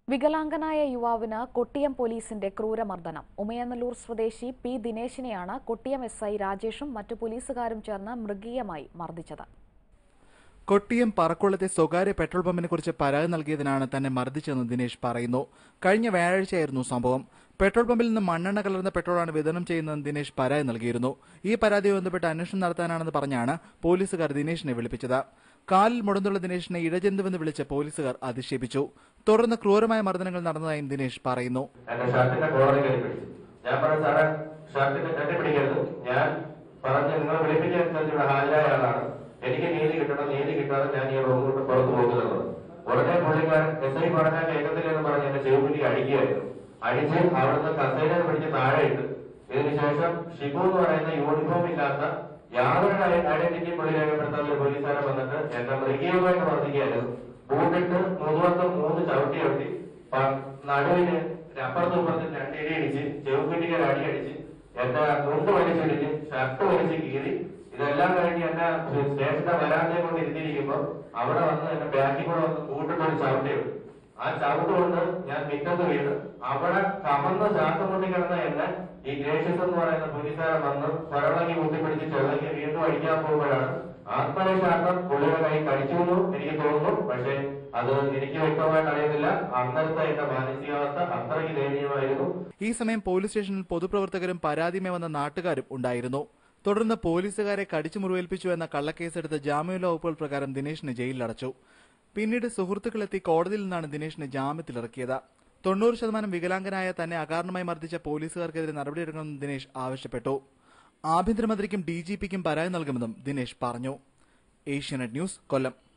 വികലാംഗനായ യുവാവിന് കൊട്ടിയം പോലീസിന്റെ ക്രൂരമർദ്ദനം ഉമയനല്ലൂർ സ്വദേശി പി ദിനേശിനെയാണ് കൊട്ടിയം എസ് ഐ രാജേഷും മറ്റു പോലീസുകാരും ചേർന്ന് മൃഗീയമായി മർദ്ദിച്ചത് കൊട്ടിയം പറക്കുളത്തെ സ്വകാര്യ പെട്രോൾ പമ്പിനെ കുറിച്ച് പരാതി നൽകിയതിനാണ് തന്നെ മർദ്ദിച്ചതെന്ന് ദിനേശ് പറയുന്നു കഴിഞ്ഞ വ്യാഴാഴ്ചയായിരുന്നു സംഭവം പെട്രോൾ പമ്പിൽ നിന്ന് മണ്ണെണ്ണ കലർന്ന പെട്രോളാണ് വിതരണം ചെയ്യുന്നതെന്ന് ദിനേശ് പരാതി നൽകിയിരുന്നു ഈ പരാതിയുമായി ബന്ധപ്പെട്ട് അന്വേഷണം നടത്താനാണെന്ന് പറഞ്ഞാണ് പോലീസുകാർ ദിനേശിനെ വിളിപ്പിച്ചത് കാലിൽ മുടന്തുള്ള ദിനേശിനെ ഇഴജന്തുവെന്ന് വിളിച്ച് പോലീസുകാർ അധിക്ഷേപിച്ചു തുടർന്ന് ക്രൂരമായ മർദ്ദനങ്ങൾ നടന്നതായും ദിനേശ് പറയുന്നു എന്റെ ഷർട്ടിന്റെ കോളർ കയറി പിടിച്ചു ഞാൻ പറഞ്ഞു സാറേ ഷർട്ടിന്റെ കെട്ടി പിടിക്കരുത് ഞാൻ പറഞ്ഞ് നിങ്ങൾ വിളിപ്പിച്ചനുസരിച്ച് ഇവിടെ ഹാജരായ ആളാണ് എനിക്ക് നീതി കിട്ടണം നീതി കിട്ടാതെ ഞാൻ ഈ റൂം കൊണ്ട് പുറത്തു പോകുന്നത് ഉടനെ പുള്ളിക്കാരൻ എസ് ഐ പറഞ്ഞാൽ കേൾക്കത്തില്ലെന്ന് പറഞ്ഞ് എന്റെ ചെവിക്കുറ്റി അടിക്കുകയായിരുന്നു അടിച്ച് അവിടുന്ന് കസേര പിടിച്ച് താഴെ ഇട്ട് ഇതിനുശേഷം ഷിബു എന്ന് പറയുന്ന യൂണിഫോം ഇല്ലാത്ത യാതൊരു ഐഡന്റിറ്റി പുള്ളി രേഖപ്പെടുത്താത്ത ഒരു പോലീസുകാരൻ വന്നിട്ട് എന്നെ മൃഗീയമായിട്ട് വർദ്ധിക്കുകയായിരുന്നു കൂട്ടിട്ട് മുതുവത്ത് മൂന്ന് ചവിട്ടി ചവിട്ടി പ- നടുവിന് അപ്പുറത്തും ഇപ്പുറത്തും രണ്ടിടി അടിച്ച് ചെവുകുറ്റിക്ക് അടി അടിച്ച് എന്റെ മുണ്ട് വലിച്ചിടിച്ച് ഷർട്ട് വലിച്ച് കീറി ഇതെല്ലാം കഴിഞ്ഞ് എന്നെ സ്റ്റേഷന്റെ വരാന്തയെ കൊണ്ട് ഇരുത്തിയിരിക്കുമ്പോ അവിടെ വന്ന് എന്റെ ബാക്കിൽ കൂടെ വന്ന് കൂട്ടിട്ട് ഒരു ചവിട്ടി വിട്ടു ആ ചവിട്ട് കൊണ്ട് ഞാൻ മിറ്റത്ത് വീണ് അവിടെ കമന്ന് ശ്വാസം മുട്ടി കിടന്ന എന്നെ ഈ ഗ്രേഷ്യസ് എന്ന് പറയുന്ന പോലീസുകാരൻ വന്ന് പരളങ്ങി കൂട്ടിപ്പിടിച്ച് ചെറുങ്ങി വീണ്ടും അടിക്കാൻ പോകുമ്പോഴാണ് ആത്മരക്ഷാർത്ഥം പുള്ളിയുടെ കൈ കടിച്ചു എന്ന് എനിക്ക് തോന്നുന്നു പക്ഷേ അത് എനിക്ക് വ്യക്തമായിട്ട് അറിയുന്നില്ല അന്നത്തെ എന്റെ മാനസികാവസ്ഥ അത്രയ്ക്ക് ദയനീയമായിരുന്നു ഈ സമയം പോലീസ് സ്റ്റേഷനിൽ പൊതുപ്രവർത്തകരും പരാതിയുമായി വന്ന നാട്ടുകാരും ഉണ്ടായിരുന്നു തുടർന്ന് പോലീസുകാരെ കടിച്ചു മുറിവേൽപ്പിച്ചു എന്ന കള്ളക്കേസെടുത്ത് ജാമ്യമില്ലാ വകുപ്പുകൾ പ്രകാരം ദിനേശിനെ ജയിലിലടച്ചു പിന്നീട് സുഹൃത്തുക്കളെത്തി കോടതിയിൽ നിന്നാണ് ദിനേശിനെ ജാമ്യത്തിലിറക്കിയത് തൊണ്ണൂറ് ശതമാനം വികലാംഗനായ തന്നെ അകാരണമായി മർദ്ദിച്ച പോലീസുകാർക്കെതിരെ നടപടിയെടുക്കണമെന്ന് ദിനേശ് ആവശ്യപ്പെട്ടു ആഭ്യന്തരമന്ത്രിക്കും ഡി ജി പിക്കും പരാതി നൽകുമെന്നും ദിനേശ് പറഞ്ഞു ഏഷ്യാനെറ്റ് ന്യൂസ് കൊല്ലം